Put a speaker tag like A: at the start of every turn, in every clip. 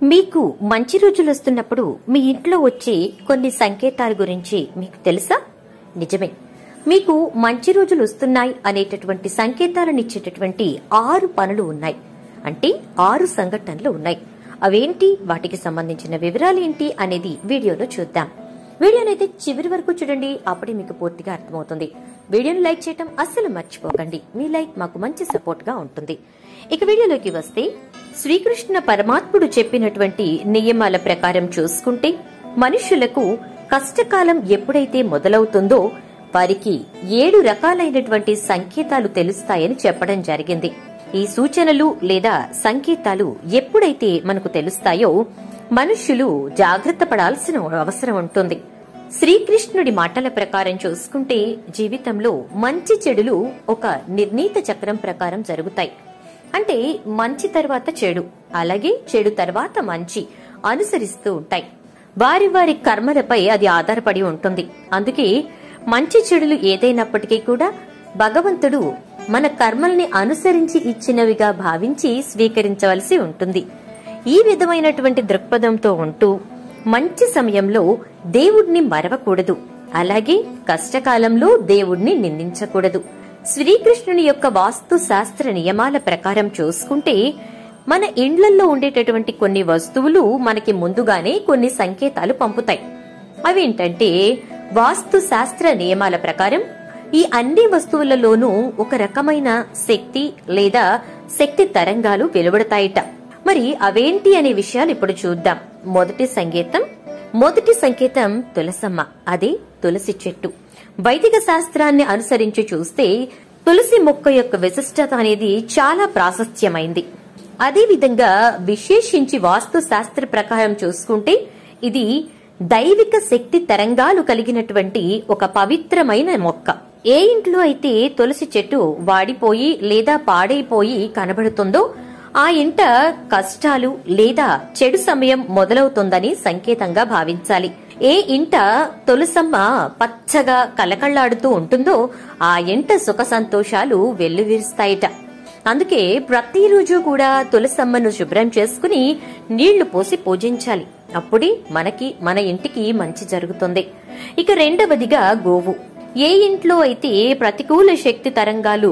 A: మీకు మంచి రోజులు వస్తున్నప్పుడు మీ ఇంట్లో వచ్చే కొన్ని సంకేతాల గురించి మీకు తెలుసా నిజమే మీకు మంచి రోజులు వస్తున్నాయి అనేటటువంటి సంకేతాలను ఇచ్చేటటువంటి ఆరు పనులు ఉన్నాయి అంటే ఆరు సంఘటనలు ఉన్నాయి అవేంటి వాటికి సంబంధించిన వివరాలు ఏంటి అనేది వీడియోలో చూద్దాం వీడియోనైతే చివరి వరకు చూడండి అప్పుడే మీకు పూర్తిగా అర్థమవుతుంది వీడియోని లైక్ చేయటం అస్సలు మర్చిపోకండి మీ లైక్ మాకు మంచి సపోర్ట్ గా ఉంటుంది ఇక వీడియోలోకి వస్తే శ్రీకృష్ణ పరమాత్ముడు చెప్పినటువంటి నియమాల ప్రకారం చూసుకుంటే మనుషులకు కష్టకాలం ఎప్పుడైతే మొదలవుతుందో వారికి ఏడు రకాలైనటువంటి సంకేతాలు తెలుస్తాయని చెప్పడం జరిగింది ఈ సూచనలు లేదా సంకేతాలు ఎప్పుడైతే మనకు తెలుస్తాయో మనుష్యులు జాగ్రత్త పడాల్సిన అవసరం ఉంటుంది శ్రీకృష్ణుడి మాటల ప్రకారం చూసుకుంటే జీవితంలో మంచి చెడులు ఒక నిర్ణీత చక్రం ప్రకారం జరుగుతాయి అంటే మంచి తర్వాత చెడు అలాగే చెడు తర్వాత మంచి అనుసరిస్తూ ఉంటాయి వారి వారి కర్మలపై అది ఆధారపడి ఉంటుంది అందుకే మంచి చెడులు ఏదైనప్పటికీ కూడా భగవంతుడు మన కర్మల్ని అనుసరించి ఇచ్చినవిగా భావించి స్వీకరించవలసి ఉంటుంది ఈ విధమైనటువంటి దృక్పథంతో ఉంటూ మంచి సమయంలో దేవుణ్ణి మరవకూడదు అలాగే కష్టకాలంలో దేవుణ్ణి నిందించకూడదు శ్రీకృష్ణుని యొక్క వాస్తు శాస్త్ర నియమాల ప్రకారం చూసుకుంటే మన ఇండ్లల్లో ఉండేటటువంటి కొన్ని వస్తువులు మనకి ముందుగానే కొన్ని సంకేతాలు పంపుతాయి అవేంటంటే వాస్తు శాస్త్ర నియమాల ప్రకారం ఈ అన్ని వస్తువులలోనూ ఒక రకమైన శక్తి లేదా శక్తి తరంగాలు వెలువడతాయిట మరి అవేంటి అనే విషయాలు ఇప్పుడు చూద్దాం మొదటి సంకేతం మొదటి సంకేతం తులసమ్మ అదే తులసి చెట్టు వైదిక శాస్త్రాన్ని అనుసరించి చూస్తే తులసి మొక్క యొక్క విశిష్టత అనేది చాలా ప్రాశస్త్యమైంది అదే విధంగా విశేషించి వాస్తు శాస్త్ర ప్రకారం చూసుకుంటే ఇది దైవిక శక్తి తరంగాలు కలిగినటువంటి ఒక పవిత్రమైన మొక్క ఏ ఇంట్లో అయితే తులసి చెట్టు వాడిపోయి లేదా పాడైపోయి కనబడుతుందో ఆ ఇంట కష్టాలు లేదా చెడు సమయం మొదలవుతుందని సంకేతంగా భావించాలి ఏ ఇంట తులసమ్మ పచ్చగా కలకళ్లాడుతూ ఉంటుందో ఆ ఇంట సుఖ సంతోషాలు వెల్లువిరుస్తాయిట అందుకే ప్రతిరోజు కూడా తులసమ్మను శుభ్రం చేసుకుని నీళ్లు పోసి పూజించాలి అప్పుడే మనకి మన ఇంటికి మంచి జరుగుతుంది ఇక రెండవదిగా గోవు ఏ ఇంట్లో అయితే ప్రతికూల శక్తి తరంగాలు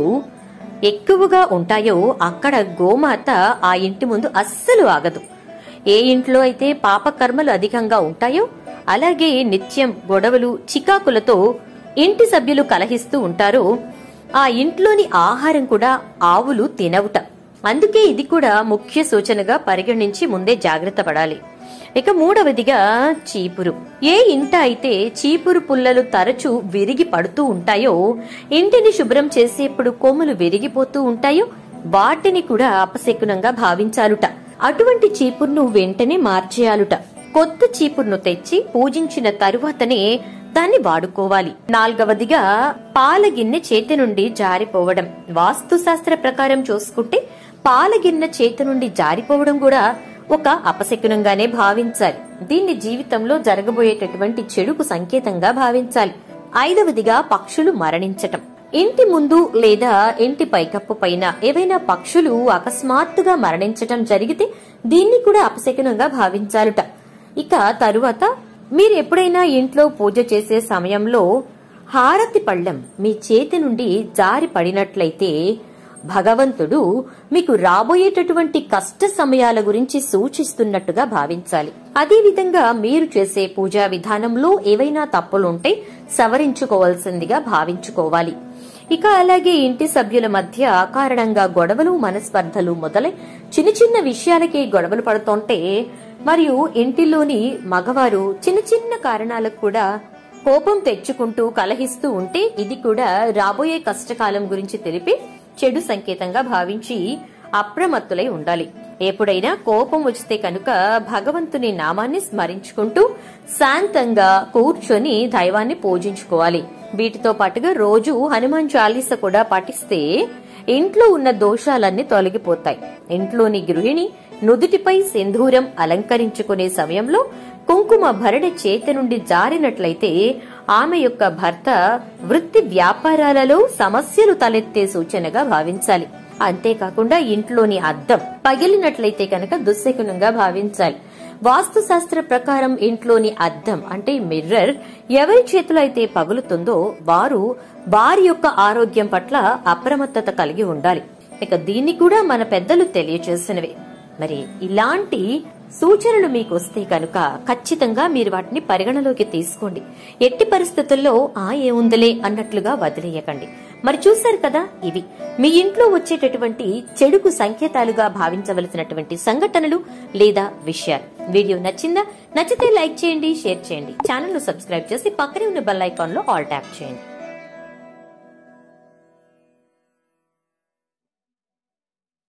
A: ఎక్కువగా ఉంటాయో అక్కడ గోమాత ఆ ఇంటి ముందు అస్సలు ఆగదు ఏ ఇంట్లో అయితే పాపకర్మలు అధికంగా ఉంటాయో అలాగే నిత్యం గొడవలు చికాకులతో ఇంటి సభ్యులు కలహిస్తూ ఉంటారో ఆ ఇంట్లోని ఆహారం కూడా ఆవులు తినవుట అందుకే ఇది కూడా ముఖ్య సూచనగా పరిగణించి ముందే జాగ్రత్త పడాలి ఇక మూడవదిగా చీపురు ఏ ఇంట అయితే చీపురు పుల్లలు తరచూ విరిగి పడుతూ ఉంటాయో ఇంటిని శుభ్రం చేసేప్పుడు కొమ్ములు విరిగిపోతూ ఉంటాయో వాటిని కూడా అపశకునంగా భావించాలుట అటువంటి చీపుర్ను వెంటనే మార్చేయాలుట కొత్త చీపుర్ను తెచ్చి పూజించిన తరువాతనే దాన్ని వాడుకోవాలి నాలుగవదిగా పాలగిన్నె చేతి నుండి జారిపోవడం వాస్తు శాస్త్ర ప్రకారం చూసుకుంటే పాలగిన్నె చేతి నుండి జారిపోవడం కూడా ఒక అపశకునంగానే భావించాలి దీన్ని జీవితంలో జరగబోయేటటువంటి చెడుకు సంకేతంగా భావించాలి ఐదవదిగా పక్షులు మరణించటం ఇంటి ముందు లేదా ఇంటి పైకప్పు పైన ఏవైనా పక్షులు అకస్మాత్తుగా మరణించటం జరిగితే దీన్ని కూడా అపశకునంగా భావించాలుట ఇక తరువాత మీరు ఎప్పుడైనా ఇంట్లో పూజ చేసే సమయంలో హారతి పళ్ళెం మీ చేతి నుండి జారి పడినట్లయితే భగవంతుడు మీకు రాబోయేటటువంటి కష్ట సమయాల గురించి సూచిస్తున్నట్టుగా భావించాలి అదే విధంగా మీరు చేసే పూజా విధానంలో ఏవైనా తప్పులుంటే సవరించుకోవాల్సిందిగా భావించుకోవాలి ఇక అలాగే ఇంటి సభ్యుల మధ్య అకారణంగా గొడవలు మనస్పర్ధలు మొదలై చిన్న చిన్న విషయాలకి గొడవలు పడుతుంటే మరియు ఇంటిలోని మగవారు చిన్న చిన్న కారణాలకు కూడా కోపం తెచ్చుకుంటూ కలహిస్తూ ఉంటే ఇది కూడా రాబోయే కష్టకాలం గురించి తెలిపి చెడు సంకేతంగా భావించి అప్రమత్తులై ఉండాలి ఎప్పుడైనా కోపం వస్తే కనుక భగవంతుని నామాన్ని స్మరించుకుంటూ శాంతంగా కూర్చొని దైవాన్ని పూజించుకోవాలి వీటితో పాటుగా రోజు హనుమాన్ చాలీస కూడా పాటిస్తే ఇంట్లో ఉన్న దోషాలన్నీ తొలగిపోతాయి ఇంట్లోని గృహిణి నుదుటిపై సింధూరం అలంకరించుకునే సమయంలో కుంకుమ భరడి చేతి నుండి జారినట్లయితే ఆమె యొక్క భర్త వృత్తి వ్యాపారాలలో సమస్యలు తలెత్తే సూచనగా భావించాలి అంతేకాకుండా ఇంట్లోని అద్దం పగిలినట్లయితే కనుక దుశ్శకునంగా భావించాలి వాస్తు శాస్త్ర ప్రకారం ఇంట్లోని అద్దం అంటే మిర్రర్ ఎవరి చేతిలో అయితే పగులుతుందో వారు వారి యొక్క ఆరోగ్యం పట్ల అప్రమత్తత కలిగి ఉండాలి ఇక దీన్ని కూడా మన పెద్దలు తెలియచేసినవే మరి ఇలాంటి సూచనలు మీకు వస్తే కనుక ఖచ్చితంగా మీరు వాటిని పరిగణలోకి తీసుకోండి ఎట్టి పరిస్థితుల్లో ఆ ఏముందలే అన్నట్లుగా వదిలేయకండి మరి చూశారు కదా ఇవి మీ ఇంట్లో వచ్చేటటువంటి చెడుకు సంకేతాలుగా భావించవలసినటువంటి సంఘటనలు లేదా విషయాలు వీడియో నచ్చిందా నచ్చితే లైక్ చేయండి షేర్ చేయండి ఛానల్ ను సబ్స్క్రైబ్ చేసి పక్కనే ఉన్న బెల్ ఐకాన్ లో ఆల్ ట్యాప్ చేయండి